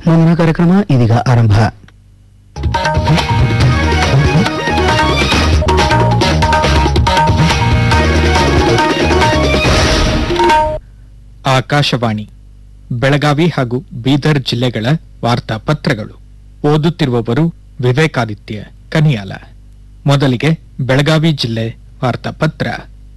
ಮುಂದಿನ ಕಾರ್ಯಕ್ರಮ ಇದೀಗ ಆರಂಭ ಆಕಾಶವಾಣಿ ಬೆಳಗಾವಿ ಹಾಗೂ ಬೀದರ್ ಜಿಲ್ಲೆಗಳ ವಾರ್ತಾ ಪತ್ರಗಳು ಓದುತ್ತಿರುವವರು ವಿವೇಕಾದಿತ್ಯ ಕನಿಯಾಲ ಮೊದಲಿಗೆ ಬೆಳಗಾವಿ ಜಿಲ್ಲೆ ವಾರ್ತಾಪತ್ರ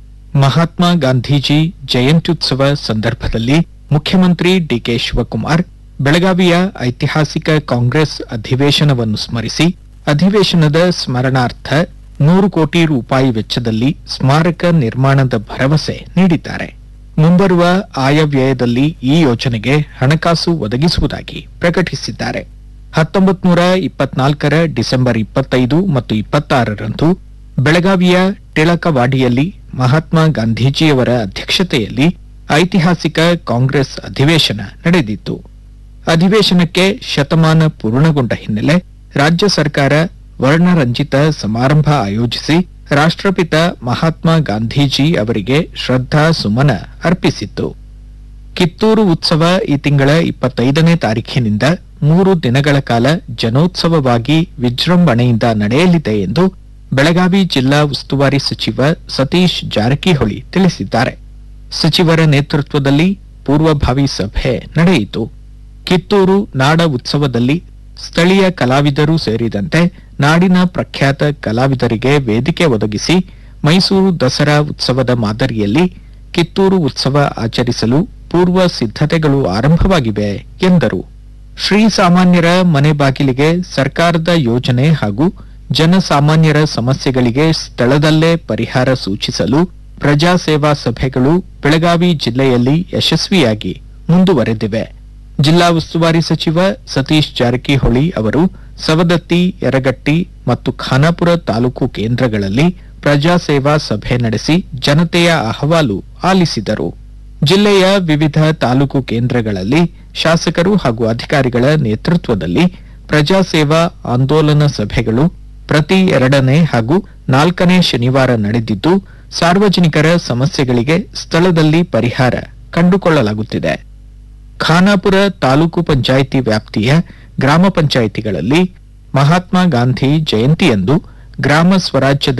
ಮಹಾತ್ಮ ಗಾಂಧೀಜಿ ಜಯಂತ್ಯುತ್ಸವ ಸಂದರ್ಭದಲ್ಲಿ ಮುಖ್ಯಮಂತ್ರಿ ಡಿಕೆ ಶಿವಕುಮಾರ್ ಬೆಳಗಾವಿಯ ಐತಿಹಾಸಿಕ ಕಾಂಗ್ರೆಸ್ ಅಧಿವೇಶನವನ್ನು ಸ್ಮರಿಸಿ ಅಧಿವೇಶನದ ಸ್ಮರಣಾರ್ಥ ನೂರು ಕೋಟಿ ರೂಪಾಯಿ ವೆಚ್ಚದಲ್ಲಿ ಸ್ಮಾರಕ ನಿರ್ಮಾಣದ ಭರವಸೆ ನೀಡಿದ್ದಾರೆ ಮುಂಬರುವ ಆಯವ್ಯಯದಲ್ಲಿ ಈ ಯೋಜನೆಗೆ ಹಣಕಾಸು ಒದಗಿಸುವುದಾಗಿ ಪ್ರಕಟಿಸಿದ್ದಾರೆ ಹತ್ತೊಂಬತ್ ನೂರ ಇಪ್ಪತ್ನಾಲ್ಕರ ಡಿಸೆಂಬರ್ ಇಪ್ಪತ್ತೈದು ಮತ್ತು ಇಪ್ಪತ್ತಾರರಂದು ಬೆಳಗಾವಿಯ ಟಿಳಕವಾಡಿಯಲ್ಲಿ ಮಹಾತ್ಮ ಗಾಂಧೀಜಿಯವರ ಅಧ್ಯಕ್ಷತೆಯಲ್ಲಿ ಐತಿಹಾಸಿಕ ಕಾಂಗ್ರೆಸ್ ಅಧಿವೇಶನ ನಡೆದಿತ್ತು ಅಧಿವೇಶನಕ್ಕೆ ಶತಮಾನ ಪೂರ್ಣಗೊಂಡ ಹಿನ್ನೆಲೆ ರಾಜ್ಯ ಸರ್ಕಾರ ವರ್ಣರಂಜಿತ ಸಮಾರಂಭ ಆಯೋಜಿಸಿ ರಾಷ್ಟ್ರಪಿತ ಮಹಾತ್ಮ ಗಾಂಧೀಜಿ ಅವರಿಗೆ ಶ್ರದ್ಧಾ ಸುಮನ ಅರ್ಪಿಸಿತ್ತು ಕಿತ್ತೂರು ಉತ್ಸವ ಈ ತಿಂಗಳ ಇಪ್ಪತ್ತೈದನೇ ತಾರೀಖಿನಿಂದ ಮೂರು ದಿನಗಳ ಕಾಲ ಜನೋತ್ಸವವಾಗಿ ವಿಜೃಂಭಣೆಯಿಂದ ನಡೆಯಲಿದೆ ಎಂದು ಬೆಳಗಾವಿ ಜಿಲ್ಲಾ ಉಸ್ತುವಾರಿ ಸಚಿವ ಸತೀಶ್ ಜಾರಕಿಹೊಳಿ ತಿಳಿಸಿದ್ದಾರೆ ಸಚಿವರ ನೇತೃತ್ವದಲ್ಲಿ ಪೂರ್ವಭಾವಿ ಸಭೆ ನಡೆಯಿತು ಕಿತ್ತೂರು ನಾಡ ಉತ್ಸವದಲ್ಲಿ ಸ್ಥಳೀಯ ಕಲಾವಿದರು ಸೇರಿದಂತೆ ನಾಡಿನ ಪ್ರಖ್ಯಾತ ಕಲಾವಿದರಿಗೆ ವೇದಿಕೆ ಒದಗಿಸಿ ಮೈಸೂರು ದಸರಾ ಉತ್ಸವದ ಮಾದರಿಯಲ್ಲಿ ಕಿತ್ತೂರು ಉತ್ಸವ ಆಚರಿಸಲು ಪೂರ್ವ ಸಿದ್ಧತೆಗಳು ಆರಂಭವಾಗಿವೆ ಎಂದರು ಶ್ರೀ ಸಾಮಾನ್ಯರ ಮನೆ ಬಾಗಿಲಿಗೆ ಸರ್ಕಾರದ ಯೋಜನೆ ಹಾಗೂ ಜನಸಾಮಾನ್ಯರ ಸಮಸ್ಯೆಗಳಿಗೆ ಸ್ಥಳದಲ್ಲೇ ಪರಿಹಾರ ಸೂಚಿಸಲು ಪ್ರಜಾ ಸೇವಾ ಸಭೆಗಳು ಬೆಳಗಾವಿ ಜಿಲ್ಲೆಯಲ್ಲಿ ಯಶಸ್ವಿಯಾಗಿ ಮುಂದುವರೆದಿವೆ ಜಿಲ್ಲಾ ಉಸ್ತುವಾರಿ ಸಚಿವ ಸತೀಶ್ ಜಾರಕಿಹೊಳಿ ಅವರು ಸವದತ್ತಿ ಯರಗಟ್ಟಿ ಮತ್ತು ಖಾನಾಪುರ ತಾಲೂಕು ಕೇಂದ್ರಗಳಲ್ಲಿ ಪ್ರಜಾ ಸೇವಾ ಸಭೆ ನಡೆಸಿ ಜನತೆಯ ಅಹವಾಲು ಆಲಿಸಿದರು ಜಿಲ್ಲೆಯ ವಿವಿಧ ತಾಲೂಕು ಕೇಂದ್ರಗಳಲ್ಲಿ ಶಾಸಕರು ಹಾಗೂ ಅಧಿಕಾರಿಗಳ ನೇತೃತ್ವದಲ್ಲಿ ಪ್ರಜಾ ಸೇವಾ ಆಂದೋಲನ ಸಭೆಗಳು ಪ್ರತಿ ಎರಡನೇ ಹಾಗೂ ನಾಲ್ಕನೇ ಶನಿವಾರ ನಡೆದಿದ್ದು ಸಾರ್ವಜನಿಕರ ಸಮಸ್ಯೆಗಳಿಗೆ ಸ್ಥಳದಲ್ಲಿ ಪರಿಹಾರ ಕಂಡುಕೊಳ್ಳಲಾಗುತ್ತಿದೆ ಖಾನಾಪುರ ತಾಲೂಕು ಪಂಚಾಯಿತಿ ವ್ಯಾಪ್ತಿಯ ಗ್ರಾಮ ಪಂಚಾಯಿತಿಗಳಲ್ಲಿ ಮಹಾತ್ಮ ಗಾಂಧಿ ಜಯಂತಿಯಂದು ಗ್ರಾಮ ಸ್ವರಾಜ್ಯದ